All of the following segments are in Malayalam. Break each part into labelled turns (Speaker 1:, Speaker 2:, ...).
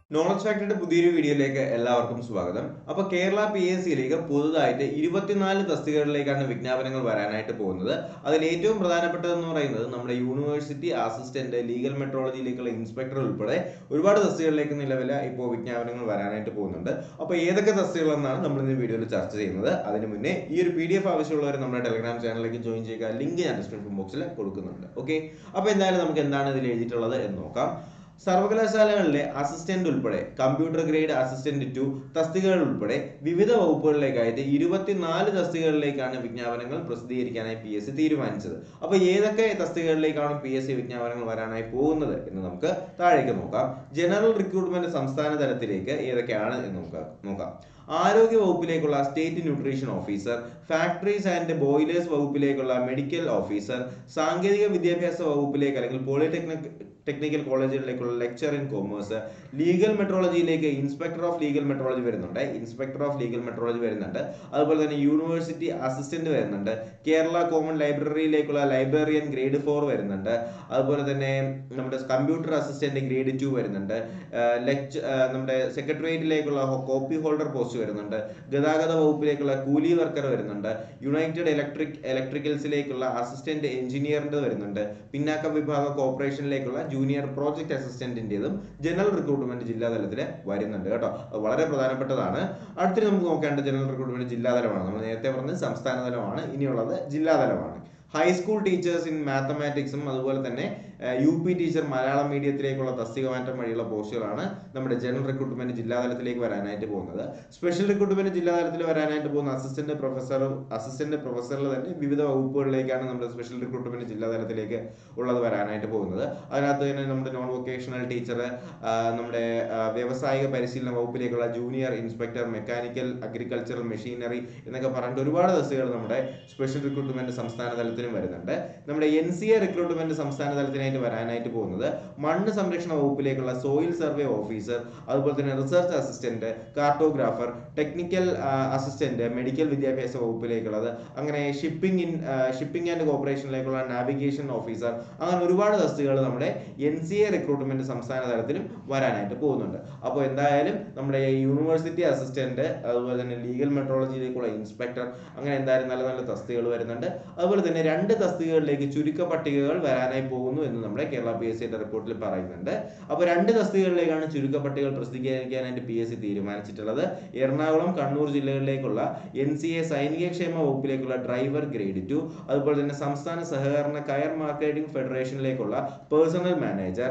Speaker 1: നോളജ് ഫാക്ടറിയുടെ പുതിയൊരു വീഡിയോയിലേക്ക് എല്ലാവർക്കും സ്വാഗതം അപ്പൊ കേരള പി എസ് സിയിലേക്ക് പുതുതായിട്ട് ഇരുപത്തിനാല് തസ്തികകളിലേക്കാണ് വിജ്ഞാപനങ്ങൾ വരാനായിട്ട് പോകുന്നത് അതിൽ ഏറ്റവും പ്രധാനപ്പെട്ടതെന്ന് പറയുന്നത് നമ്മുടെ യൂണിവേഴ്സിറ്റി അസിസ്റ്റന്റ് ലീഗൽ മെട്രോളജിയിലേക്കുള്ള ഇൻസ്പെക്ടർ ഉൾപ്പെടെ ഒരുപാട് തസ്തികകളിലേക്ക് നിലവിൽ ഇപ്പോൾ വിജ്ഞാപനങ്ങൾ വരാനായിട്ട് പോകുന്നുണ്ട് അപ്പോൾ ഏതൊക്കെ തസ്തികളെന്നാണ് നമ്മൾ ഇന്ന് വീഡിയോയിൽ ചർച്ച ചെയ്യുന്നത് അതിന് മുന്നേ ഈ ഒരു പി ഡി എഫ് ആവശ്യമുള്ളവർ നമ്മുടെ ടെലഗ്രാം ചാനലിലേക്ക് ജോയിൻ ചെയ്യുക ലിങ്ക് ഞാൻ ഡിസ്ക്രിപ്ഷൻ ബോക്സിൽ കൊടുക്കുന്നുണ്ട് ഓക്കെ അപ്പോൾ എന്തായാലും നമുക്ക് എന്താണ് ഇതിൽ എഴുതിയിട്ടുള്ളത് എന്ന് നോക്കാം സർവകലാശാലകളിലെ അസിസ്റ്റന്റ് ഉൾപ്പെടെ കമ്പ്യൂട്ടർ ഗ്രേഡ് അസിസ്റ്റന്റ് ടു തസ്തികകൾ ഉൾപ്പെടെ വിവിധ വകുപ്പുകളിലേക്കായിട്ട് ഇരുപത്തിനാല് തസ്തികകളിലേക്കാണ് വിജ്ഞാപനങ്ങൾ പ്രസിദ്ധീകരിക്കാനായി പി എസ് സി തീരുമാനിച്ചത് അപ്പൊ ഏതൊക്കെ തസ്തികകളിലേക്കാണ് പി എസ് സി വിജ്ഞാപനങ്ങൾ വരാനായി പോകുന്നത് എന്ന് നമുക്ക് താഴേക്ക് നോക്കാം ജനറൽ റിക്രൂട്ട്മെന്റ് സംസ്ഥാന തലത്തിലേക്ക് ഏതൊക്കെയാണ് എന്ന് നമുക്ക് നോക്കാം ആരോഗ്യ വകുപ്പിലേക്കുള്ള state nutrition officer factories and boilers വകുപ്പിലേക്കുള്ള മെഡിക്കൽ ഓഫീസർ സാങ്കേതിക വിദ്യാഭ്യാസ വകുപ്പിലേക്ക് അല്ലെങ്കിൽ പോളിടെക്നിക് ടെക്നിക്കൽ കോളേജുകളിലേക്കുള്ള ലെക്ചർ ഇൻ കൊമേഴ്സ് ലീഗൽ മെട്രോളജിയിലേക്ക് ഇൻസ്പെക്ടർ ഓഫ് ലീഗൽ മെട്രോളജി വരുന്നുണ്ട് ഇൻസ്പെക്ടർ ഓഫ് ലീഗൽ മെട്രോളജി വരുന്നുണ്ട് അതുപോലെ തന്നെ യൂണിവേഴ്സിറ്റി അസിസ്റ്റന്റ് വരുന്നുണ്ട് കേരള കോമൺ ലൈബ്രറിയിലേക്കുള്ള ലൈബ്രറിയൻ ഗ്രേഡ് ഫോർ വരുന്നുണ്ട് അതുപോലെ തന്നെ നമ്മുടെ കമ്പ്യൂട്ടർ അസിസ്റ്റന്റ് ഗ്രേഡ് ടു വരുന്നുണ്ട് ലെക്ചർ നമ്മുടെ സെക്രട്ടേറിയറ്റിലേക്കുള്ള കോപ്പി ഹോൾഡർ പോസ്റ്റ് വരുന്നുണ്ട് ഗതാഗത വകുപ്പിലേക്കുള്ള കൂലി വർക്കർ വരുന്നുണ്ട് യുണൈറ്റഡ് ഇലക്ട്രിക് ഇലക്ട്രിക്കൽസിലേക്കുള്ള അസിസ്റ്റന്റ് എഞ്ചിനീയറിന്റെ വരുന്നുണ്ട് പിന്നാക്ക വിഭാഗ കോർപ്പറേഷനിലേക്കുള്ള ജൂനിയർ പ്രോജക്ട് അസിസ്റ്റന്റിന്റേതും ജനറൽ റിക്രൂട്ട്മെന്റ് ജില്ലാ തലത്തിൽ വരുന്നുണ്ട് കേട്ടോ അത് വളരെ പ്രധാനപ്പെട്ടതാണ് അടുത്തിട്ട് നമുക്ക് നോക്കേണ്ട ജനറൽ റിക്രൂട്ട്മെന്റ് ജില്ലാതലമാണ് നമ്മൾ നേരത്തെ പറഞ്ഞത് സംസ്ഥാന തലമാണ് ഇനിയുള്ളത് ജില്ലാതലമാണ് ഹൈസ്കൂൾ ടീച്ചേഴ്സ് ഇൻ മാത്തമാറ്റിക്സും അതുപോലെ തന്നെ യു പി ടീച്ചർ മലയാളം മീഡിയത്തിലേക്കുള്ള തസ്തിക മാറ്റം വഴിയുള്ള പോസ്റ്റുകളാണ് നമ്മുടെ ജനറൽ റിക്രൂട്ട്മെന്റ് ജില്ലാതലത്തിലേക്ക് വരാനായിട്ട് പോകുന്നത് സ്പെഷ്യൽ റിക്രൂട്ട്മെന്റ് ജില്ലാതലത്തിൽ വരാനായിട്ട് പോകുന്ന അസിസ്റ്റന്റ് പ്രൊഫസർ അസിസ്റ്റന്റ് പ്രൊഫസറിൽ തന്നെ വിവിധ വകുപ്പുകളിലേക്കാണ് നമ്മുടെ സ്പെഷ്യൽ റിക്രൂട്ട്മെന്റ് ജില്ലാതലത്തിലേക്ക് ഉള്ളത് വരാനായിട്ട് പോകുന്നത് അതിനകത്ത് തന്നെ നമ്മുടെ നോൺ വൊക്കേഷണൽ ടീച്ചർ നമ്മുടെ ആ, വ്യാവസായിക പരിശീലന വകുപ്പിലേക്കുള്ള junior inspector mechanical agricultural machinery എന്നൊക്കെ പറഞ്ഞിട്ട് ഒരുപാട് തസ്തികകൾ നമ്മുടെ സ്പെഷ്യൽ റിക്രൂട്ട്മെന്റ് സംസ്ഥാന തലത്തിലും വരുന്നുണ്ട് നമ്മുടെ എൻ സി എ റിക്രൂട്ട്മെന്റ് സംസ്ഥാന തലത്തിനായിട്ട് വരാനായിട്ട് പോകുന്നത് മണ്ണ് സംരക്ഷണ വകുപ്പിലേക്കുള്ള സോയിൽ സർവേ ഓഫീസർ അതുപോലെ തന്നെ research assistant cartographer technical assistant medical വിദ്യാഭ്യാസ വകുപ്പിലേക്കുള്ളത് അങ്ങനെ ഷിപ്പിംഗ് ഇൻ ഷിപ്പിംഗ് ആൻഡ് കോർപ്പറേഷനിലേക്കുള്ള നാവിഗേഷൻ ഓഫീസർ അങ്ങനെ ഒരുപാട് തസ്തികകൾ നമ്മുടെ എൻ സി എ റിക്രൂട്ട്മെന്റ് സംസ്ഥാന തലത്തിലും വരാനായിട്ട് പോകുന്നുണ്ട് അപ്പോൾ എന്തായാലും നമ്മുടെ യൂണിവേഴ്സിറ്റി അസിസ്റ്റന്റ് അതുപോലെ തന്നെ ലീഗൽ മെട്രോളജിയിലേക്കുള്ള ഇൻസ്പെക്ടർ അങ്ങനെ എന്തായാലും നല്ല നല്ല തസ്തികകൾ വരുന്നുണ്ട് അതുപോലെ തന്നെ രണ്ട് തസ്തികകളിലേക്ക് ചുരുക്ക പട്ടികകൾ വരാനായി പോകുന്നു എന്ന് നമ്മുടെ കേരള പി എസ് സിയുടെ റിപ്പോർട്ടിൽ പറയുന്നുണ്ട് അപ്പോൾ രണ്ട് തസ്തികകളിലേക്കാണ് ചുരുക്ക പട്ടികകൾ പ്രസിദ്ധീകരിക്കാനായിട്ട് പി എസ് സി തീരുമാനിച്ചിട്ടുള്ളത് എറണാകുളം കണ്ണൂർ ജില്ലകളിലേക്കുള്ള എൻ സി എ സൈനികക്ഷേമ വകുപ്പിലേക്കുള്ള ഡ്രൈവർ ഗ്രേഡ് ടു അതുപോലെ തന്നെ സംസ്ഥാന സഹകരണ കയർ മാർക്കറ്റിംഗ് ഫെഡറേഷനിലേക്കുള്ള പേഴ്സണൽ മാനേജർ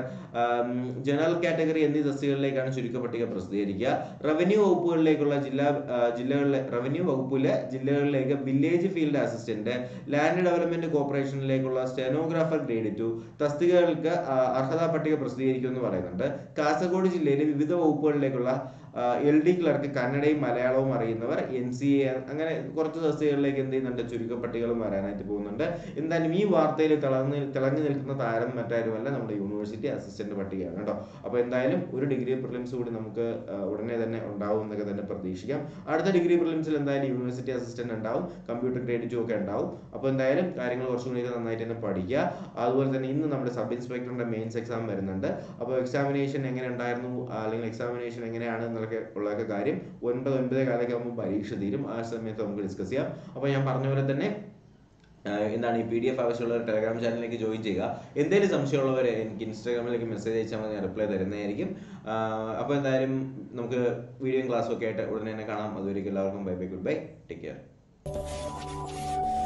Speaker 1: ജനറൽ കാറ്റഗറി എന്നീ തസ്തികകളിലേക്കാണ് ചുരുക്ക പട്ടിക പ്രസിദ്ധീകരിക്കുക റവന്യൂ വകുപ്പുകളിലേക്കുള്ള ജില്ലാ ആ, ജില്ലകളിലെ റവന്യൂ വകുപ്പിലെ ജില്ലകളിലേക്ക് village field assistant land development കോർപ്പറേഷനിലേക്കുള്ള സ്റ്റെനോഗ്രാഫർ ഗ്രേഡ് ടു തസ്തികകൾക്ക് ആ, അർഹതാ പട്ടിക പ്രസിദ്ധീകരിക്കുമെന്ന് പറയുന്നുണ്ട് കാസർഗോഡ് ജില്ലയിലെ വിവിധ വകുപ്പുകളിലേക്കുള്ള എൽ ഡി ക്ലർക്ക് കന്നഡയും മലയാളവും അറിയുന്നവർ എൻ സി എ അങ്ങനെ കുറച്ച് തസ്തികകളിലേക്ക് എന്ത് ചെയ്യുന്നുണ്ട് ചുരുക്ക പട്ടികകളും വരാനായിട്ട് പോകുന്നുണ്ട് എന്തായാലും ഈ വാർത്തയിൽ തിളങ്ങി തിളങ്ങി നിൽക്കുന്ന താരം മറ്റാരുമല്ല നമ്മുടെ യൂണിവേഴ്സിറ്റി അസിസ്റ്റന്റ് പട്ടികയാണ് കേട്ടോ അപ്പോൾ എന്തായാലും ഒരു ഡിഗ്രി പ്രിലിംസ് കൂടി നമുക്ക് ആ, ഉടനെ തന്നെ ഉണ്ടാവും എന്നൊക്കെ തന്നെ പ്രതീക്ഷിക്കാം അടുത്ത ഡിഗ്രി പ്രിലിംസിൽ എന്തായാലും യൂണിവേഴ്സിറ്റി അസിസ്റ്റന്റ് ഉണ്ടാവും കമ്പ്യൂട്ടർ ഗ്രേഡ് ടു ഒക്കെ ഉണ്ടാവും അപ്പോൾ എന്തായാലും കാര്യങ്ങൾ കുറച്ചും കൂടി നന്നായിട്ട് തന്നെ പഠിക്കുക അതുപോലെ തന്നെ ഇന്ന് നമ്മുടെ സബ് ഇൻസ്പെക്ടറിന്റെ മെയിൻസ് എക്സാം വരുന്നുണ്ട് അപ്പോൾ എക്സാമിനേഷൻ എങ്ങനെ ഉണ്ടായിരുന്നു ആ, അല്ലെങ്കിൽ എക്സാമിനേഷൻ എങ്ങനെയാണ് എന്നൊക്കെ ഉള്ളതൊക്കെ കാര്യം ഒൻപത് ഒൻപതേ കാലൊക്കെ ആകുമ്പോൾ പരീക്ഷ തീരും ആ സമയത്ത് നമുക്ക് ഡിസ്കസ് ചെയ്യാം അപ്പോൾ ഞാൻ പറഞ്ഞ പോലെ തന്നെ ആഹ് എന്താണ് ഈ പി ഡി എഫ് ആവശ്യമുള്ളവർ ടെലഗ്രാം ചാനലിലേക്ക് ജോയിൻ ചെയ്യുക എന്തെങ്കിലും സംശയമുള്ളവർ എനിക്ക് ഇൻസ്റ്റാഗ്രാമിലേക്ക് മെസ്സേജ് അയച്ചാൽ മതി ഞാൻ റിപ്ലൈ തരുന്നതായിരിക്കും അപ്പോൾ എന്തായാലും നമുക്ക് വീഡിയോയും ക്ലാസ്സും ഒക്കെ ആയിട്ട് ഉടനെ തന്നെ കാണാം അതുവരെയ്ക്കും എല്ലാവർക്കും bye bye goodbye take care